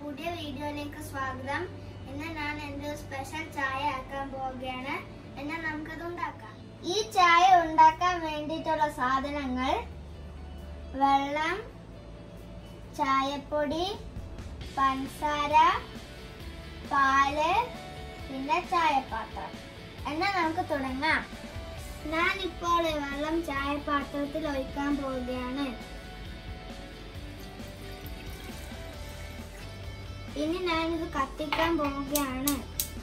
പുതിയ വീഡിയോയിലേക്ക് സ്വാഗതം ഇന്ന് ഞാൻ എൻ്റെ ഒരു സ്പെഷ്യൽ ചായ ആക്കാൻ പോവുകയാണ് എന്നാൽ നമുക്കത് ഉണ്ടാക്കാം ഈ ചായ ഉണ്ടാക്കാൻ വേണ്ടിയിട്ടുള്ള സാധനങ്ങൾ വെള്ളം ചായപ്പൊടി പഞ്ചസാര പാല് പിന്നെ ചായപാത്രം എന്നാൽ നമുക്ക് തുടങ്ങാം ഞാൻ ഇപ്പോൾ വെള്ളം ചായപാത്രത്തിൽ ഒഴിക്കാൻ പോവുകയാണ് ഇനി ഞാനിത് കത്തിക്കാൻ പോവുകയാണ്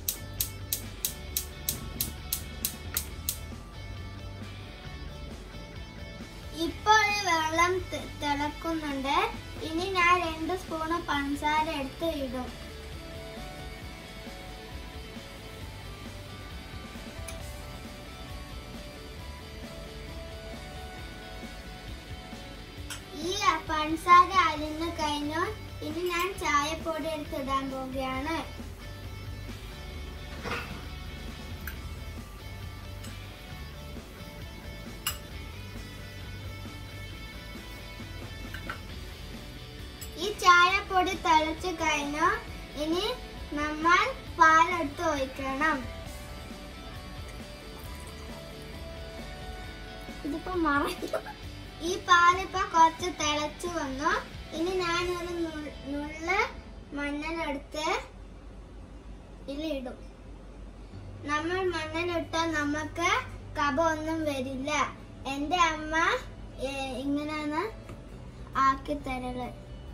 ഇപ്പോൾ ഈ വെള്ളം തി- തിളക്കുന്നുണ്ട് ഇനി ഞാൻ രണ്ട് സ്പൂണ് പഞ്ചസാര എടുത്ത് ഇടും ഈ പഞ്ചസാര അരിഞ്ഞു കഴിഞ്ഞു ഇനി ഞാൻ ചായപ്പൊടി എടുത്ത് ഇടാൻ പോവുകയാണ് ഈ ചായപ്പൊടി തിളച്ചു കഴിഞ്ഞു ഇനി നമ്മൾ പാലെടുത്ത് ഒഴിക്കണം ഇതിപ്പോ മറന്നു ഈ പാലിപ്പോ കുറച്ച് തിളച്ചു വന്നു ഇനി ഞാനൊരു നു- നുള്ള് മഞ്ഞളെടുത്ത് ഇതിലിടും നമ്മൾ മഞ്ഞളിട്ടാൽ നമുക്ക് കപ ഒന്നും വരില്ല എന്റെ അമ്മ ഏ, ഇങ്ങനെയാണ് ആക്കി തരല്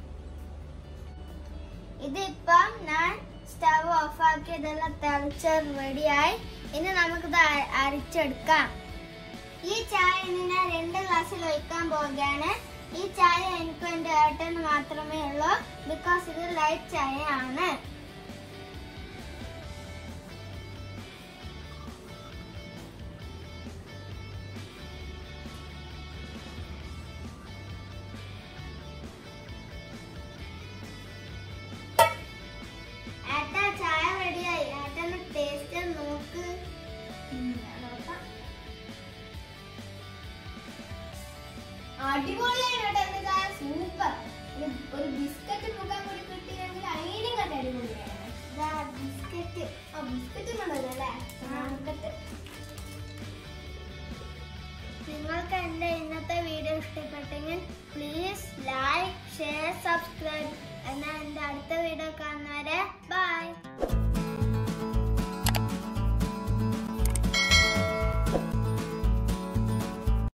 ഇതിപ്പം ഞാൻ സ്റ്റവ് ഓഫ് ആക്കിയതെല്ലാം തിളച്ച് റെഡിയായി ഇനി നമുക്കിത് അ- അരിച്ചെടുക്കാം ഈ ചായ ഇനി ഞാൻ രണ്ട് ഗ്ലാസ്സിൽ ഒഴിക്കാൻ പോവുകയാണ് ഈ ചായ എനിക്കും എന്റെ ഏട്ടന് മാത്രമേ ഉള്ളൂ ബിക്കോസ് ഇത് ലൈറ്റ് ചായ ആണ് ഏട്ടാ ചായ റെഡിയായി ഏട്ടന് ടേസ്റ്റ് നോക്ക് നോക്കാം അടിപൊളിയാണ് കേട്ടോ എന്റെ ചായ സൂപ്പർ ഒരു ബിസ്ക്കറ്റ് മുക്കാൻ കൂടി കിട്ടിയെങ്കിൽ അതിനും കണ്ട് അടിപൊളിയാണ് ഇതാ ബിസ്ക്കറ്റ് ആ ബിസ്ക്കറ്റ് ഉണ്ടല്ലോ അല്ലേ ബിസ്ക്കറ്റ് നിങ്ങൾക്ക് എൻ്റെ ഇന്നത്തെ വീഡിയോ ഇഷ്ടപ്പെട്ടെങ്കിൽ പ്ലീസ് ലൈക്ക് ഷെയർ സബ്സ്ക്രൈബ് എന്നാൽ എൻ്റെ അടുത്ത വീഡിയോ കാണുന്നവരെ ബൈ